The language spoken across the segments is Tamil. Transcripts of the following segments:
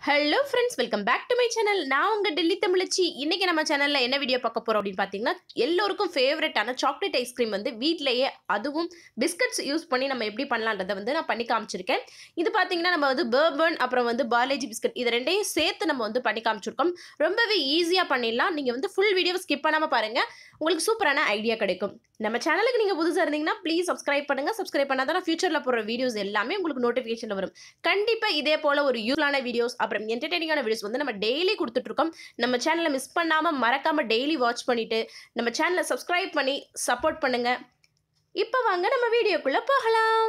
hello friends welcome back to my channel நான் உங்கள் டெல்லி தமிழச்சி இன்றைக்கி நம்ம சேனலில் என்ன வீடியோ பார்க்க போகிறோம் அப்படின்னு பார்த்தீங்கன்னா எல்லோருக்கும் ஃபேவரட்டான சாக்லேட் ஐஸ்கிரீம் வந்து வீட்டிலேயே அதுவும் பிஸ்கட்ஸ் யூஸ் பண்ணி நம்ம எப்படி பண்ணலான்றதை வந்து நான் பண்ணி காமிச்சிருக்கேன் இது பார்த்தீங்கன்னா நம்ம வந்து பர்பன் அப்புறம் வந்து பாலேஜி பிஸ்கட் இது ரெண்டையும் சேர்த்து நம்ம வந்து பண்ணி காமிச்சிருக்கோம் ரொம்பவே ஈஸியாக பண்ணிடலாம் நீங்கள் வந்து ஃபுல் வீடியோ ஸ்கிப் பண்ணாமல் பாருங்கள் உங்களுக்கு சூப்பரான ஐடியா கிடைக்கும் நம்ம சேனலுக்கு நீங்கள் புதுசாக இருந்தீங்கன்னா ப்ளீஸ் சப்ஸ்கிரைப் பண்ணுங்கள் சப்ஸ்கிரைப் பண்ணால் தான் ஃபியூச்சரில் போடுற வீடியோஸ் எல்லாமே உங்களுக்கு நோட்டிஃபிகேஷனில் வரும் கண்டிப்பாக இதே போல் ஒரு யூஸ்ஃபுல்லான வீடியோஸ் அப்புறம் என்டர்டெய்னிங்கான வீடியோஸ் வந்து நம்ம டெய்லி கொடுத்துட்ருக்கோம் நம்ம சேனலை மிஸ் பண்ணாமல் மறக்காமல் டெய்லி வாட்ச் பண்ணிவிட்டு நம்ம சேனலை சப்ஸ்கிரைப் பண்ணி சப்போர்ட் பண்ணுங்கள் இப்போ வாங்க நம்ம வீடியோக்குள்ளே போகலாம்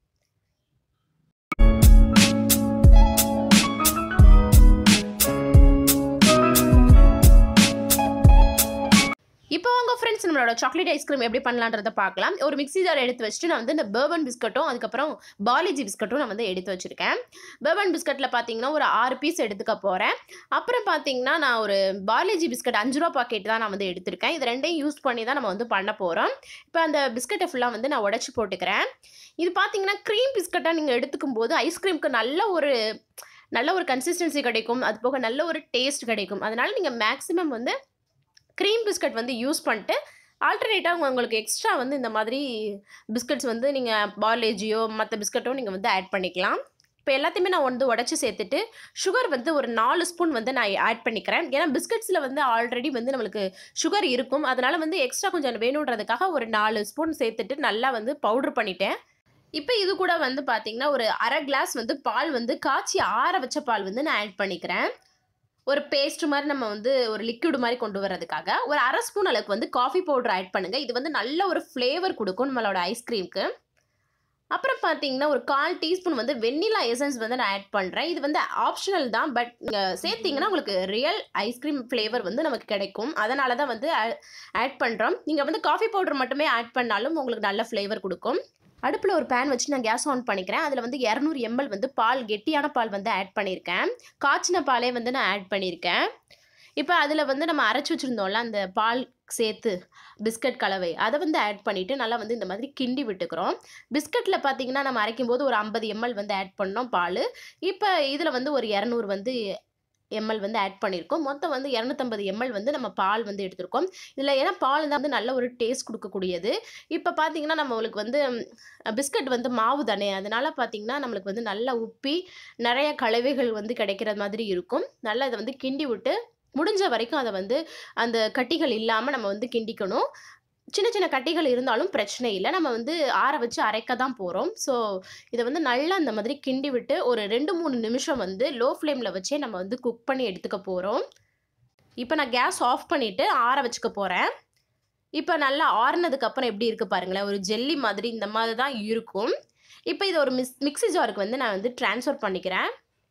இப்போ வாங்க ஃப்ரெண்ட்ஸ் நம்மளோட சாக்லேட் ஐஸ்கிரீம் எப்படி பண்ணலான்றதை பார்க்கலாம் ஒரு மிக்ஸி ஜார் எடுத்து வச்சுட்டு நான் வந்து இந்த பர்பன் பிஸ்கட்டும் அதுக்கப்புறம் பாலிஜி பிஸ்கட்டும் நான் வந்து எடுத்து வச்சுருக்கேன் பர்பன் பிஸ்கட்டில் பார்த்தீங்கன்னா ஒரு ஆறு பீஸ் எடுத்துக்க போகிறேன் அப்புறம் பார்த்தீங்கன்னா நான் ஒரு பாலிஜி பிஸ்கட் அஞ்சு ரூபா பாக்கெட் தான் நான் வந்து எடுத்திருக்கேன் இது ரெண்டையும் யூஸ் பண்ணி தான் நம்ம வந்து பண்ண போகிறோம் இப்போ அந்த பிஸ்கட்டை ஃபுல்லாக வந்து நான் உடச்சி போட்டுக்கிறேன் இது பார்த்தீங்கன்னா க்ரீம் பிஸ்கட்டாக நீங்கள் எடுத்துக்கும் போது ஐஸ்கிரீமுக்கு நல்ல ஒரு நல்ல ஒரு கன்சிஸ்டன்சி கிடைக்கும் அது போக நல்ல ஒரு டேஸ்ட் கிடைக்கும் அதனால் நீங்கள் மேக்ஸிமம் வந்து க்ரீம் பிஸ்கட் வந்து யூஸ் பண்ணிட்டு ஆல்டர்னேட்டாக உங்களுக்கு எக்ஸ்ட்ரா வந்து இந்த மாதிரி பிஸ்கட்ஸ் வந்து நீங்கள் பார்லேஜியோ மற்ற பிஸ்கட்டோ நீங்கள் வந்து ஆட் பண்ணிக்கலாம் இப்போ எல்லாத்தையுமே நான் வந்து உடச்சி சேர்த்துட்டு சுகர் வந்து ஒரு நாலு ஸ்பூன் வந்து நான் ஆட் பண்ணிக்கிறேன் ஏன்னா பிஸ்கட்ஸில் வந்து ஆல்ரெடி வந்து நம்மளுக்கு சுகர் இருக்கும் அதனால் வந்து எக்ஸ்ட்ரா கொஞ்சம் வேணுன்றதுக்காக ஒரு நாலு ஸ்பூன் சேர்த்துட்டு நல்லா வந்து பவுட்ரு பண்ணிட்டேன் இப்போ இது கூட வந்து பார்த்தீங்கன்னா ஒரு அரை கிளாஸ் வந்து பால் வந்து காய்ச்சி ஆற வச்ச பால் வந்து நான் ஆட் பண்ணிக்கிறேன் ஒரு பேஸ்ட் மாதிரி நம்ம வந்து ஒரு லிக்விட் மாதிரி கொண்டு வரதுக்காக ஒரு அரை ஸ்பூன் அளவுக்கு வந்து காஃபி பவுடர் ஆட் பண்ணுங்கள் இது வந்து நல்ல ஒரு ஃப்ளேவர் கொடுக்கும் நம்மளோட ஐஸ்கிரீமுக்கு அப்புறம் பார்த்தீங்கன்னா ஒரு கால் டீஸ்பூன் வந்து வெண்ணிலா எசன்ஸ் வந்து நான் ஆட் பண்ணுறேன் இது வந்து ஆப்ஷனல் தான் பட் நீங்கள் சேர்த்திங்கன்னா உங்களுக்கு ரியல் ஐஸ்கிரீம் ஃப்ளேவர் வந்து நமக்கு கிடைக்கும் அதனால தான் வந்து ஆட் பண்ணுறோம் நீங்கள் வந்து காஃபி பவுடர் மட்டுமே ஆட் பண்ணாலும் உங்களுக்கு நல்ல ஃப்ளேவர் கொடுக்கும் அடுப்பில் ஒரு பேன் வச்சு நான் கேஸ் ஆன் பண்ணிக்கிறேன் அதில் வந்து இரநூறு எம்எல் வந்து பால் கெட்டியான பால் வந்து ஆட் பண்ணியிருக்கேன் காய்ச்சின பாலே வந்து நான் ஆட் பண்ணியிருக்கேன் இப்போ அதில் வந்து நம்ம அரைச்சி வச்சுருந்தோம்ல அந்த பால் சேர்த்து பிஸ்கட் கலவை அதை வந்து ஆட் பண்ணிவிட்டு நல்லா வந்து இந்த மாதிரி கிண்டி விட்டுக்கிறோம் பிஸ்கட்டில் பார்த்தீங்கன்னா நம்ம அரைக்கும் போது ஒரு ஐம்பது எம்எல் வந்து ஆட் பண்ணோம் பால் இப்போ இதில் வந்து ஒரு இரநூறு வந்து எம்எல் வந்து ஆட் பண்ணியிருக்கோம் மொத்தம் வந்து இரநூத்தம்பது எம்எல் வந்து நம்ம பால் வந்து எடுத்திருக்கோம் இதில் ஏன்னா பால் தான் வந்து நல்ல ஒரு டேஸ்ட் கொடுக்கக்கூடியது இப்போ பார்த்தீங்கன்னா நம்மளுக்கு வந்து பிஸ்கட் வந்து மாவு தானே அதனால் பார்த்தீங்கன்னா நம்மளுக்கு வந்து நல்லா உப்பி நிறைய கலவைகள் வந்து கிடைக்கிற மாதிரி இருக்கும் நல்லா இதை வந்து கிண்டி விட்டு முடிஞ்ச வரைக்கும் அதை வந்து அந்த கட்டிகள் இல்லாமல் நம்ம வந்து கிண்டிக்கணும் சின்ன சின்ன கட்டிகள் இருந்தாலும் பிரச்சனை இல்லை நம்ம வந்து ஆற வச்சு அரைக்க தான் போகிறோம் ஸோ இதை வந்து நல்லா இந்த மாதிரி கிண்டி விட்டு ஒரு ரெண்டு மூணு நிமிஷம் வந்து லோ ஃப்ளேமில் வச்சே நம்ம வந்து குக் பண்ணி எடுத்துக்க போகிறோம் இப்போ நான் கேஸ் ஆஃப் பண்ணிவிட்டு ஆற வச்சுக்க போகிறேன் இப்போ நல்லா ஆறுனதுக்கப்புறம் எப்படி இருக்குது பாருங்களேன் ஒரு ஜெல்லி மாதிரி இந்த மாதிரி தான் இருக்கும் இப்போ இதை ஒரு மிஸ் மிக்ஸி ஜாருக்கு வந்து நான் வந்து ட்ரான்ஸ்ஃபர் பண்ணிக்கிறேன்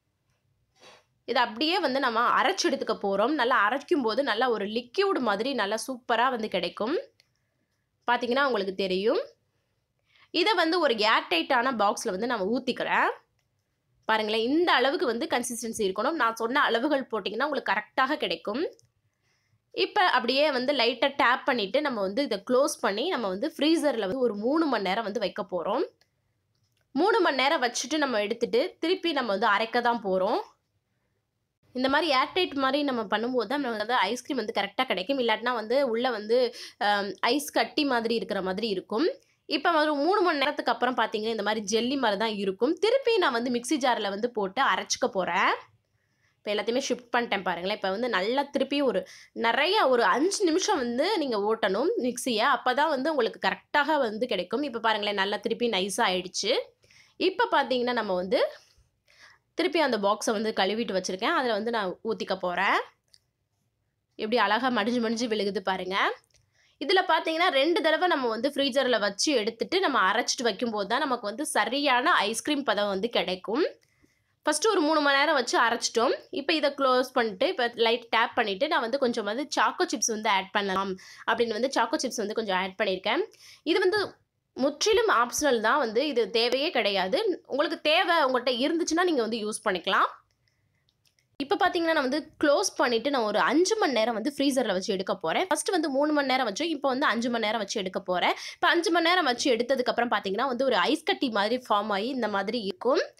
இதை அப்படியே வந்து நம்ம அரைச்சி எடுத்துக்க போகிறோம் நல்லா அரைக்கும் போது நல்லா ஒரு லிக்யூட் மாதிரி நல்லா சூப்பராக வந்து கிடைக்கும் பார்த்தீங்கன்னா உங்களுக்கு தெரியும் இதை வந்து ஒரு ஏர்டைட்டான பாக்ஸில் வந்து நம்ம ஊற்றிக்கிறேன் பாருங்களேன் இந்த அளவுக்கு வந்து கன்சிஸ்டன்சி இருக்கணும் நான் சொன்ன அளவுகள் போட்டிங்கன்னா உங்களுக்கு கரெக்டாக கிடைக்கும் இப்போ அப்படியே வந்து லைட்டாக டேப் பண்ணிவிட்டு நம்ம வந்து இதை க்ளோஸ் பண்ணி நம்ம வந்து ஃப்ரீசரில் வந்து ஒரு மூணு மணி நேரம் வந்து வைக்க போகிறோம் மூணு மணி நேரம் வச்சுட்டு நம்ம எடுத்துகிட்டு திருப்பி நம்ம வந்து அரைக்க தான் போகிறோம் இந்த மாதிரி ஏர்டைட் மாதிரி நம்ம பண்ணும்போது தான் நமக்கு வந்து ஐஸ்கிரீம் வந்து கரெக்டாக கிடைக்கும் இல்லாட்டினா வந்து உள்ளே வந்து ஐஸ் கட்டி மாதிரி இருக்கிற மாதிரி இருக்கும் இப்போ ஒரு மூணு மணி நேரத்துக்கு அப்புறம் பார்த்தீங்கன்னா இந்த மாதிரி ஜெல்லி மாதிரி தான் இருக்கும் திருப்பி நான் வந்து மிக்ஸி ஜாரில் வந்து போட்டு அரைச்சிக்க போகிறேன் இப்போ எல்லாத்தையுமே ஷிஃப்ட் பண்ணிட்டேன் பாருங்களேன் இப்போ வந்து நல்லா திருப்பி ஒரு நிறைய ஒரு அஞ்சு நிமிஷம் வந்து நீங்கள் ஓட்டணும் மிக்சியை அப்போ தான் வந்து உங்களுக்கு கரெக்டாக வந்து கிடைக்கும் இப்போ பாருங்களேன் நல்லா திருப்பி நைஸாக ஆயிடுச்சு இப்போ பார்த்தீங்கன்னா நம்ம வந்து திருப்பி அந்த பாக்ஸை வந்து கழுவிட்டு வச்சுருக்கேன் அதில் வந்து நான் ஊற்றிக்க போகிறேன் எப்படி அழகாக மடிஞ்சு மடிஞ்சு விழுகுது பாருங்கள் இதில் பார்த்தீங்கன்னா ரெண்டு தடவை நம்ம வந்து ஃப்ரீசரில் வச்சு எடுத்துட்டு நம்ம அரைச்சிட்டு வைக்கும்போது தான் நமக்கு வந்து சரியான ஐஸ்கிரீம் பதம் வந்து கிடைக்கும் ஃபஸ்ட்டு ஒரு மூணு மணி நேரம் வச்சு அரைச்சிட்டோம் இப்போ இதை க்ளோஸ் பண்ணிட்டு இப்போ லைட் டேப் பண்ணிவிட்டு நான் வந்து கொஞ்சம் வந்து சாக்கோ சிப்ஸ் வந்து ஆட் பண்ணலாம் அப்படின்னு வந்து சாக்கோ சிப்ஸ் வந்து கொஞ்சம் ஆட் பண்ணியிருக்கேன் இது வந்து முற்றிலும் ஆப்ஷனல் தான் வந்து இது தேவையே கிடையாது உங்களுக்கு தேவை உங்கள்கிட்ட இருந்துச்சுன்னா நீங்கள் வந்து யூஸ் பண்ணிக்கலாம் இப்போ பார்த்தீங்கன்னா நான் வந்து க்ளோஸ் பண்ணிவிட்டு நான் ஒரு அஞ்சு மணி நேரம் வந்து ஃப்ரீசரில் வச்சு எடுக்க போகிறேன் ஃபஸ்ட்டு வந்து மூணு மணி நேரம் வச்சோம் இப்போ வந்து அஞ்சு மணி நேரம் வச்சு எடுக்க போகிறேன் இப்போ அஞ்சு மணி நேரம் வச்சு எடுத்ததுக்கப்புறம் பார்த்தீங்கன்னா வந்து ஒரு ஐஸ் கட்டி மாதிரி ஃபார்ம் ஆகி இந்த மாதிரி இருக்கும்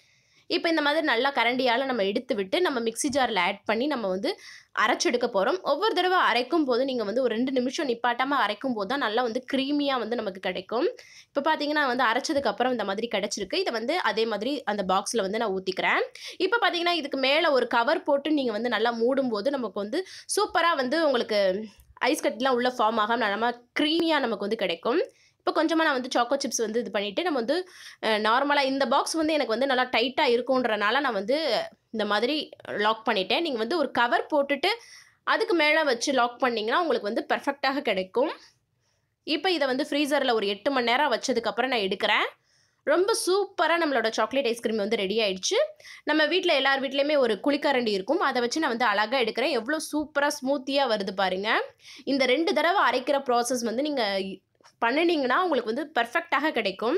இப்போ இந்த மாதிரி நல்லா கரண்டியால் நம்ம எடுத்து விட்டு நம்ம மிக்ஸி ஜாரில் ஆட் பண்ணி நம்ம வந்து அரைச்செடுக்க போகிறோம் ஒவ்வொரு தடவை அரைக்கும் போது நீங்கள் வந்து ஒரு ரெண்டு நிமிஷம் நிப்பாட்டாமல் அரைக்கும் போது தான் நல்லா வந்து க்ரீமியாக வந்து நமக்கு கிடைக்கும் இப்போ பார்த்தீங்கன்னா வந்து அரைச்சதுக்கப்புறம் இந்த மாதிரி கிடச்சிருக்கு இதை வந்து அதே மாதிரி அந்த பாக்ஸில் வந்து நான் ஊற்றிக்கிறேன் இப்போ பார்த்தீங்கன்னா இதுக்கு மேலே ஒரு கவர் போட்டு நீங்கள் வந்து நல்லா மூடும்போது நமக்கு வந்து சூப்பராக வந்து உங்களுக்கு ஐஸ் கட்டிலாம் உள்ள ஃபார்ம் ஆகாமல் நம்ம க்ரீமியாக நமக்கு வந்து கிடைக்கும் இப்போ கொஞ்சமாக நான் வந்து சாக்கோ சிப்ஸ் வந்து இது பண்ணிவிட்டு நம்ம வந்து நார்மலாக இந்த பாக்ஸ் வந்து எனக்கு வந்து நல்லா டைட்டாக இருக்குன்றனால நான் வந்து இந்த மாதிரி லாக் பண்ணிட்டேன் நீங்கள் வந்து ஒரு கவர் போட்டுட்டு அதுக்கு மேலே வச்சு லாக் பண்ணிங்கன்னா உங்களுக்கு வந்து பெர்ஃபெக்டாக கிடைக்கும் இப்போ இதை வந்து ஃப்ரீசரில் ஒரு எட்டு மணி நேரம் வச்சதுக்கப்புறம் நான் எடுக்கிறேன் ரொம்ப சூப்பராக நம்மளோட சாக்லேட் ஐஸ்கிரீம் வந்து ரெடி ஆயிடுச்சு நம்ம வீட்டில் எல்லார் வீட்லேயுமே ஒரு குளிக்கரண்டி இருக்கும் அதை வச்சு நான் வந்து அழகாக எடுக்கிறேன் எவ்வளோ சூப்பராக ஸ்மூத்தியாக வருது பாருங்கள் இந்த ரெண்டு தடவை அரைக்கிற ப்ராசஸ் வந்து நீங்கள் பண்ணினீங்கன்னா உங்களுக்கு வந்து பர்ஃபெக்டாக கிடைக்கும்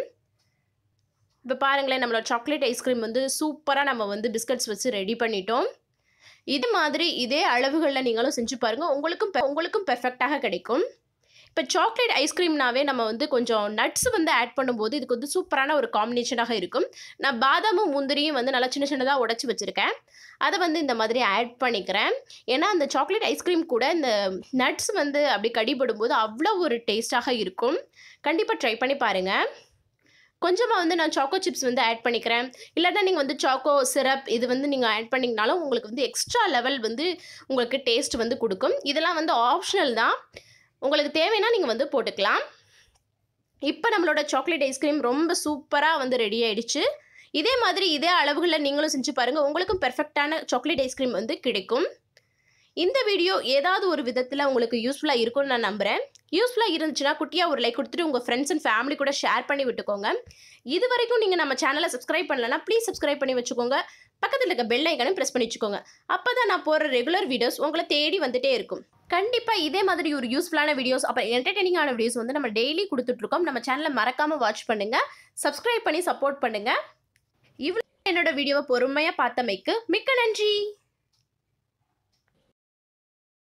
இப்போ பாருங்களேன் நம்மளோட சாக்லேட் ஐஸ்கிரீம் வந்து சூப்பராக நம்ம வந்து பிஸ்கட்ஸ் வச்சு ரெடி பண்ணிட்டோம் இது மாதிரி இதே அளவுகளில் நீங்களும் செஞ்சு பாருங்கள் உங்களுக்கும் பெ- உங்களுக்கும் பெர்ஃபெக்டாக கிடைக்கும் இப்போ சாக்லேட் ஐஸ்கிரீம்னாவே நம்ம வந்து கொஞ்சம் நட்ஸ் வந்து ஆட் பண்ணும்போது இதுக்கு வந்து சூப்பரான ஒரு காம்பினேஷனாக இருக்கும் நான் பாதாமும் முந்திரியும் வந்து நல்லா சின்ன சின்னதாக உடச்சி வச்சுருக்கேன் அதை வந்து இந்த மாதிரி ஆட் பண்ணிக்கிறேன் ஏன்னா அந்த சாக்லேட் ஐஸ்கிரீம் கூட இந்த நட்ஸ் வந்து அப்படி கடிபடும்போது அவ்வளோ ஒரு டேஸ்ட்டாக இருக்கும் கண்டிப்பாக ட்ரை பண்ணி பாருங்கள் கொஞ்சமாக வந்து நான் சாக்கோ சிப்ஸ் வந்து ஆட் பண்ணிக்கிறேன் இல்லாட்டா நீங்கள் வந்து சாக்கோ சிரப் இது வந்து நீங்கள் ஆட் பண்ணிங்கனாலும் உங்களுக்கு வந்து எக்ஸ்ட்ரா லெவல் வந்து உங்களுக்கு டேஸ்ட் வந்து கொடுக்கும் இதெல்லாம் வந்து ஆப்ஷனல் தான் உங்களுக்கு தேவைன்னா நீங்கள் வந்து போட்டுக்கலாம் இப்போ நம்மளோட சாக்லேட் ஐஸ்கிரீம் ரொம்ப சூப்பராக வந்து ரெடி ஆயிடுச்சு இதே மாதிரி இதே அளவுகளில் நீங்களும் செஞ்சு பாருங்கள் உங்களுக்கும் பெர்ஃபெக்டான சாக்லேட் ஐஸ்கிரீம் வந்து கிடைக்கும் இந்த வீடியோ ஏதாவது ஒரு விதத்தில் உங்களுக்கு யூஸ்ஃபுல்லாக இருக்கும்னு நான் நம்புகிறேன் யூஸ்ஃபுல்லாக இருந்துச்சுன்னா குட்டியாக ஒரு லைக் கொடுத்துட்டு உங்கள் ஃப்ரெண்ட்ஸ் அண்ட் ஃபேமிலி கூட ஷேர் பண்ணி விட்டுக்கோங்க இது வரைக்கும் நீங்கள் நம்ம சேனலை சப்ஸ்கிரைப் பண்ணலன்னா ப்ளீஸ் சப்ஸ்கிரைப் பண்ணி வச்சுக்கோங்க பக்கத்தில் இருக்க பெல் ஐக்கனும் ப்ரெஸ் பண்ணி வச்சுக்கோங்க அப்போ தான் நான் போகிற ரெகுலர் வீடியோஸ் உங்களை தேடி வந்துட்டே இருக்கும் கண்டிப்பாக இதே மாதிரி ஒரு யூஸ்ஃபுல்லான வீடியோஸ் அப்புறம் என்டர்டெய்னிங்கான வீடியோஸ் வந்து நம்ம டெய்லி கொடுத்துட்ருக்கோம் நம்ம சேனலை மறக்காமல் வாட்ச் பண்ணுங்கள் சப்ஸ்கிரைப் பண்ணி சப்போர்ட் பண்ணுங்கள் இவ்வளோ என்னோட வீடியோவை பொறுமையாக பார்த்தமைக்கு மிக்க நன்றி